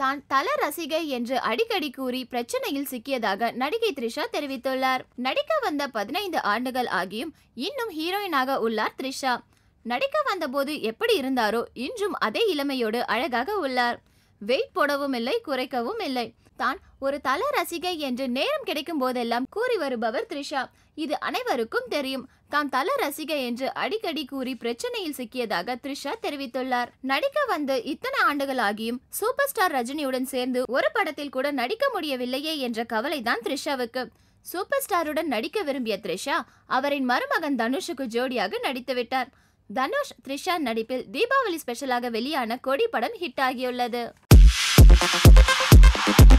தான் தல ரசிகை என்று அடிக்கடி கூறி பிரச்சனையில் சிக்கியதாக நடிகை த்ரிஷா தெரிவித்துள்ளார் நடிக்க வந்த பதினைந்து ஆண்டுகள் ஆகியும் இன்னும் ஹீரோயினாக உள்ளார் த்ரிஷா நடிக்க வந்தபோது எப்படி இருந்தாரோ இன்றும் அதே இளமையோடு அழகாக உள்ளார் வெயிட் போடவும் இல்லை குறைக்கவும் இல்லை தான் ஒரு தல ரசிகை என்று நேரம் கிடைக்கும் போதெல்லாம் கூறி வருபவர் த்ரிஷா இது அனைவருக்கும் தெரியும் தான் தல ரசிகை என்று அடிக்கடி கூறி பிரச்சனையில் சிக்கியதாக த்ரிஷா தெரிவித்துள்ளார் நடிக்க வந்து இத்தனை ஆண்டுகள் ஆகியும் சூப்பர் ஸ்டார் ரஜினியுடன் சேர்ந்து ஒரு படத்தில் கூட நடிக்க முடியவில்லையே என்ற கவலை தான் த்ரிஷாவுக்கு சூப்பர் ஸ்டாருடன் நடிக்க விரும்பிய த்ரிஷா அவரின் மருமகன் தனுஷுக்கு ஜோடியாக நடித்து விட்டார் தனுஷ் த்ரிஷா நடிப்பில் தீபாவளி ஸ்பெஷலாக வெளியான கொடி படம் ஹிட் ஆகியுள்ளது